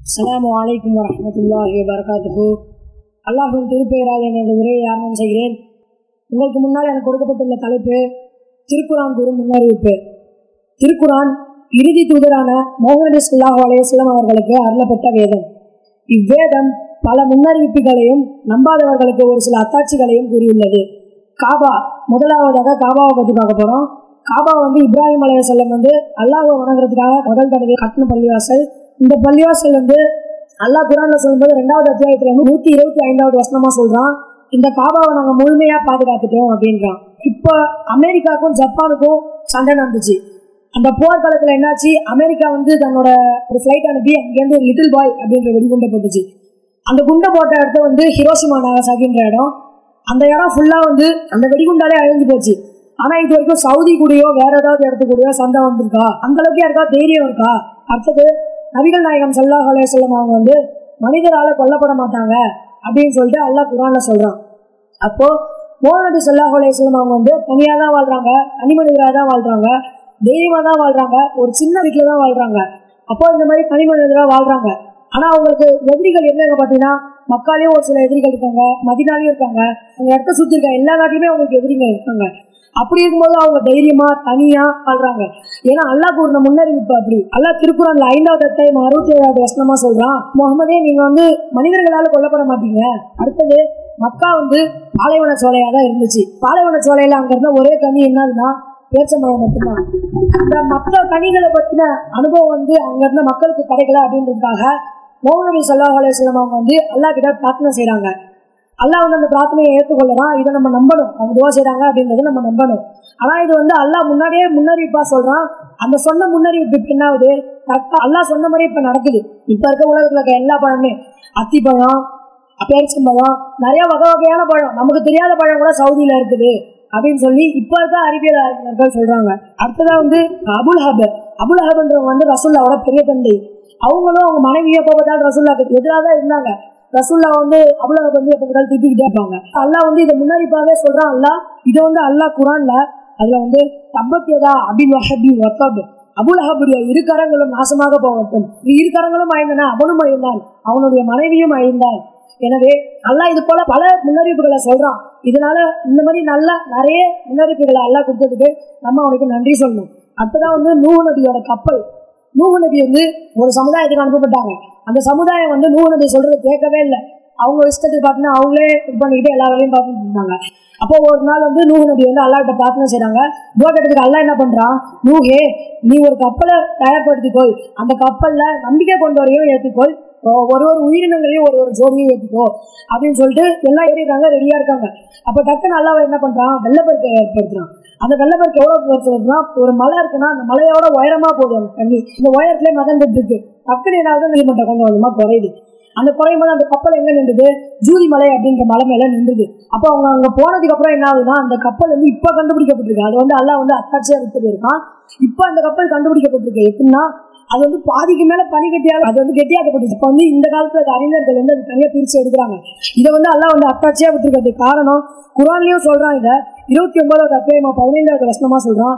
அஸ்ஸலாமு அலைக்கும் வரஹ்மத்துல்லாஹி வபரகாத்துஹு அல்லாஹ்வின் திருப்பெயரால் எனது உரையை ஆரம்பம் செய்கிறேன் உங்களுக்கு முன்னால் எனக்கு கொடுக்கப்பட்டுள்ள தலைப்பு திருக்குரான் கூறும் முன்னறிவிப்பு திருக்குரான் இறுதி தூதரான மோகனபி ஸல்லல்லாஹு அலைஹி வஸல்லம் அவர்களுக்கு அருளப்பட்ட வேதம் இவ்வேதம் பல முன்னறிவிப்புகளையும் நம்பாதவர்களுக்கு ஒரு சில அத்தாட்சிகளையும் கூறியுள்ளது காபா முதலாவதாக காபாவை பற்றி பார்க்க போறோம் காபா வந்து இப்ராஹிம் அலைஹிஸ்ஸலாம் வந்து அல்லாஹ்வை வணங்குறதுக்காக முதல் தடவை கட்டின பள்ளிவாசல் இந்த பள்ளிவாசல் வந்து அல்லாஹ் குரான்ல சொல்லும்போது ரெண்டாவது அத்தியாயத்துல வந்து நூத்தி இருபத்தி ஐந்தாவது வசனமா சொல்றான் இந்த காபாவை நாங்க முழுமையா பாதுகாத்துட்டோம் அப்படின்றான் இப்போ அமெரிக்காவுக்கும் ஜப்பானுக்கும் சண்டை நடந்துச்சு அந்த போர்க்காலத்துல என்னாச்சு அமெரிக்கா வந்து தன்னோட ஒரு ஃபிளைட் அனுப்பி அங்கேருந்து லிட்டில் பாய் அப்படின்ற வெடிகுண்டை போட்டுச்சு அந்த குண்டை போட்ட இடத்த வந்து ஹிரோஷிமா நாகசாகின்ற இடம் அந்த இடம் ஃபுல்லா வந்து அந்த வெடிகுண்டாலே அழிஞ்சு போச்சு ஆனா இது வரைக்கும் சவுதி கூடயோ வேற ஏதாவது இடத்து கூடயோ சண்டை வந்திருக்கா அந்த அளவுக்கு யாருக்கா தைரியம் இருக்கா அடுத்தது நபிகள் நாயகம் சல்லாஹ் அலையம் அவங்க வந்து மனிதரால கொல்லப்பட மாட்டாங்க அப்படின்னு சொல்லிட்டு அல்லாஹ் குரான்ல சொல்றான் அப்போ மோகனபி சல்லாஹ் அலையம் அவங்க வந்து தனியா தான் வாழ்றாங்க தனி மனிதராக தான் வாழ்றாங்க தைரியமா தான் வாழ்றாங்க ஒரு சின்ன வீட்டுல தான் வாழ்றாங்க அப்போ இந்த மாதிரி தனி மனிதராக வாழ்றாங்க ஆனா அவங்களுக்கு எதிரிகள் என்னங்க பாத்தீங்கன்னா மக்காலையும் ஒரு சில எதிரிகள் இருக்காங்க மதினாலையும் இருக்காங்க அந்த இடத்த சுத்தி இருக்க எல்லா நாட்டிலுமே அவங்களுக்கு எதிரிகள் இருக்காங்க அப்படி இருக்கும்போது அவங்க தைரியமா தனியா வாழ்றாங்க ஏன்னா அல்லாஹ் கூறின முன்னறிவிப்பு அப்படி அல்லாஹ் திருக்குறள்ல ஐந்தாவது அத்தியாயம் அறுபத்தி ஏழாவது வசனமா சொல்றான் முகமதே நீங்க வந்து மனிதர்களால கொல்லப்பட மாட்டீங்க அடுத்தது மக்கா வந்து பாலைவன சோலையா தான் இருந்துச்சு பாலைவன சோலையில அங்க இருந்த ஒரே கனி என்னதுன்னா பேச்சமரம் மட்டும்தான் இந்த மற்ற கனிகளை பத்தின அனுபவம் வந்து அங்க இருந்த மக்களுக்கு கிடைக்கல அப்படின்றதுக்காக மோகனபி சல்லாஹ் அலுவலம் அவங்க வந்து அல்லா கிட்ட பிரார்த்தனை செய்றாங்க அல்லாஹ் வந்து அந்த பிரார்த்தனையை ஏற்றுக்கொள்ளலாம் இதை நம்ம நம்பணும் அவங்க துவா செய்றாங்க அப்படின்றத நம்ம நம்பணும் ஆனா இது வந்து அல்லாஹ் முன்னாடியே முன்னறிவிப்பா சொல்றான் அந்த சொன்ன முன்னறிவிப்பு இப்ப என்ன ஆகுது கரெக்டா அல்லாஹ் சொன்ன மாதிரி இப்ப நடக்குது இப்ப இருக்க உலகத்துல இருக்க எல்லா பழமே அத்திப்பழம் பேரிச்சம்பழம் நிறைய வகை வகையான பழம் நமக்கு தெரியாத பழம் கூட சவுதியில இருக்குது அப்படின்னு சொல்லி இப்ப இருக்க அறிவியல் அறிஞர்கள் சொல்றாங்க அடுத்ததா வந்து அபுல் ஹப் அபுல் ஹப்ன்றவங்க வந்து ரசுல்லாவோட பெரிய தந்தை அவங்களும் அவங்க மனைவியை எப்போ பார்த்தாலும் ரசுல்லாக்கு எதிராக தான் இருந்தாங்க ரசுல்லா வந்து அபுல் ஹப் வந்து எப்போ பார்த்தாலும் திட்டிக்கிட்டே இருப்பாங்க அல்லாஹ் வந்து இதை முன்னறிப்பாவே சொல்றான் அல்லாஹ் இதை வந்து அல்லாஹ் குரான்ல அதுல வந்து தப்பத்தியதா அபின் வஹபி வக்கப் அபுல் அஹபுடைய இரு கரங்களும் நாசமாக போகட்டும் இரு கரங்களும் அழிந்தன அவனும் அழிந்தான் அவனுடைய மனைவியும் அழிந்தான் எனவே அல்லாஹ் இது போல பல முன்னறிவிப்புகளை சொல்றான் இதனால இந்த மாதிரி நல்ல நிறைய முன்னறிவிப்புகளை அல்லாஹ் கொடுத்ததுக்கு நம்ம அவனுக்கு நன்றி சொல்லணும் அடுத்ததான் வந்து நூஹ் நபியோட கப்பல் நூஹ் நபி வந்து ஒரு சமுதாயத்துக்கு அனுப்பப்பட்டாங்க அந்த சமுதாயம் வந்து நூஹ் நபி சொல்றது கேட்கவே இல்லை அவங்க இஷ்டத்துக்கு பார்த்தீங்கன்னா அவங்களே இது பண்ணிக்கிட்டு எல்லா வேலையும் பார்த்துட்டு இருந்தாங்க அப்போ ஒரு நாள் வந்து நூஹ் நபி வந்து அல்லாட்ட பிரார்த்தனை செய்றாங்க துவா கேட்டதுக்கு அல்லா என்ன பண்றான் நூஹே நீ ஒரு கப்பலை தயார்படுத்திக்கோள் அந்த கப்பல்ல நம்பிக்கை கொண்டவரையும் ஏற்றுக்கோள் ஒரு ஒரு உயிரினங்களையும் ஒரு ஒரு ஜோடியும் ஏற்றுக்கோ அப்படின்னு சொல்லிட்டு எல்லாம் ஏறிடுறாங்க ரெடியா இருக்காங்க அப்ப டக்குன்னு அல்லாவை என்ன பண்றான் வெள்ளப்பெருக்கை ஏற்படுத்துறான் அந்த வெள்ளப்பெருக்கு எவ்வளவு பெருசுனா ஒரு மலை இருக்குன்னா அந்த மலையோட உயரமா போகுது அந்த தண்ணி இந்த உயரத்துல மகந்துட்டு இருக்கு டக்குன்னு ஏதாவது நீர்மட்டம் கொஞ்சம் கொஞ்சமா குறையுது அந்த குறையும் போது அந்த கப்பல் எங்க நின்றுது ஜூதி மலை அப்படின்ற மலை மேல நின்றுது அப்போ அவங்க அங்க போனதுக்கு அப்புறம் என்ன ஆகுதுன்னா அந்த கப்பல் வந்து இப்ப கண்டுபிடிக்கப்பட்டிருக்கு அது வந்து அல்லாஹ் வந்து அத்தாட்சியா விட்டு போயிருக்கான் இப்ப அந்த கப்பல் கண்டுபிடிக்கப்பட்டிருக்கு எப்படின்னா அது வந்து பாதிக்கு மேல பனி கட்டியாக அது வந்து கெட்டியாக்கப்பட்டுச்சு இப்ப வந்து இந்த காலத்துல அது அறிஞர்கள் வந்து அது தனியா பிரிச்சு எடுக்கிறாங்க இதை வந்து அல்லாஹ் வந்து அத்தாட்சியா விட்டுருக்கிறது காரணம் குரான்லயும் சொல்றான் இதை இருபத்தி ஒன்பதாவது அத்தியாயமா பதினைந்தாவது வசனமா சொல்றான்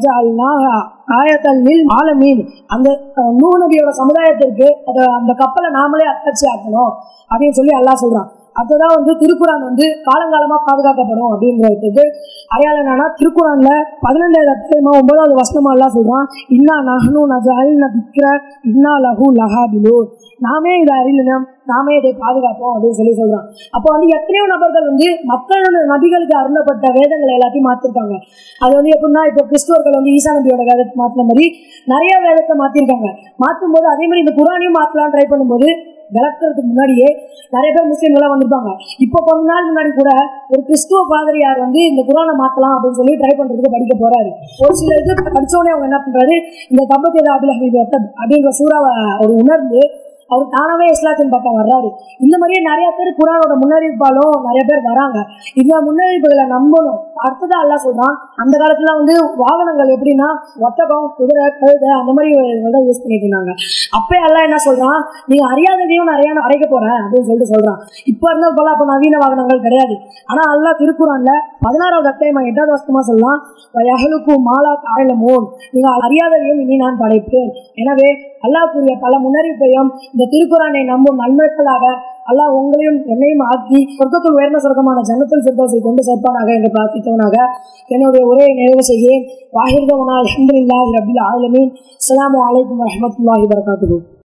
ஆலமீன் அந்த நூ நபியோட சமுதாயத்திற்கு அந்த கப்பலை நாமளே அத்தாட்சி ஆக்கணும் அப்படின்னு சொல்லி அல்லாஹ் சொல்றான் அதுதான் வந்து திருக்குறான் வந்து காலங்காலமா பாதுகாக்கப்படும் அப்படின்றதுக்கு அடையாளம் என்னன்னா திருக்குறான்ல பதினெண்டாவது அத்தியமா ஒன்பதாவது வசனமா எல்லாம் சொல்றான் இன்னா நகனு நஜல் நபிக்கிற இன்னா லகு லஹாபிலு நாமே இதை அறியணும் நாமே இதை பாதுகாப்போம் அப்படின்னு சொல்லி சொல்றான் அப்போ வந்து எத்தனையோ நபர்கள் வந்து மக்களோட நபிகளுக்கு அருளப்பட்ட வேதங்களை எல்லாத்தையும் மாத்திருக்காங்க அது வந்து எப்படின்னா இப்போ கிறிஸ்துவர்கள் வந்து ஈசா நபியோட வேதத்தை மாத்தின மாதிரி நிறைய வேதத்தை மாத்திருக்காங்க மாற்றும் போது அதே மாதிரி இந்த குரானையும் மாத்தலாம் ட்ரை பண்ணும்போது விளக்குறதுக்கு முன்னாடியே நிறைய பேர் முஸ்லீம்களாம் வந்திருப்பாங்க இப்போ கொஞ்ச நாள் முன்னாடி கூட ஒரு கிறிஸ்துவ பாதிரியார் வந்து இந்த குரானை மாத்தலாம் அப்படின்னு சொல்லி ட்ரை பண்றதுக்கு படிக்க போறாரு ஒரு சில இது படிச்சோடனே அவங்க என்ன பண்றாரு இந்த தம்பத்தியதா அபில் ஹபீப் அப்படின்ற சூறாவை அவர் உணர்ந்து அவர் தானாவே இஸ்லாத்தின் பக்கம் வர்றாரு இந்த மாதிரியே நிறைய பேர் குரானோட முன்னறிவிப்பாலும் நிறைய பேர் வராங்க இந்த முன்னறிவிப்புகளை நம்பணும் அடுத்ததா அல்லா சொல்றான் அந்த காலத்துல வந்து வாகனங்கள் எப்படின்னா ஒட்டகம் குதிரை கழுதை அந்த மாதிரி தான் யூஸ் பண்ணிட்டு இருந்தாங்க அப்பே எல்லாம் என்ன சொல்றான் நீங்க அறியாததையும் நிறைய அடைக்க போறேன் அப்படின்னு சொல்லிட்டு சொல்றான் இப்ப இருந்த போல அப்ப நவீன வாகனங்கள் கிடையாது ஆனா அல்லா திருக்குறான்ல பதினாறாவது அத்தியாயமா எட்டாவது வருஷமா சொல்லலாம் யகலுக்கும் மாலா தாழமோன் நீங்க அறியாததையும் இனி நான் படைப்பேன் எனவே அல்லாஹ் கூறிய பல முன்னறிவிப்பையும் இந்த திருக்குறானை நம்பும் நன்மக்களாக அல்லாஹ் உங்களையும் என்னையும் ஆக்கி சொர்க்கத்தில் உயர்ந்த சொர்க்கமான ஜன்னத்தில் சிறுதோசை கொண்டு சேர்ப்பானாக என்று பிரார்த்தித்தவனாக என்னுடைய உரையை நிறைவு செய்கிறேன் வாஹிர்தவனால் அஹமதுல்லாஹி ரபில் ஆலமீன் அஸ்ஸலாமு அலைக்கும் வரஹ்மத்துல்லாஹி வரகாத்துஹு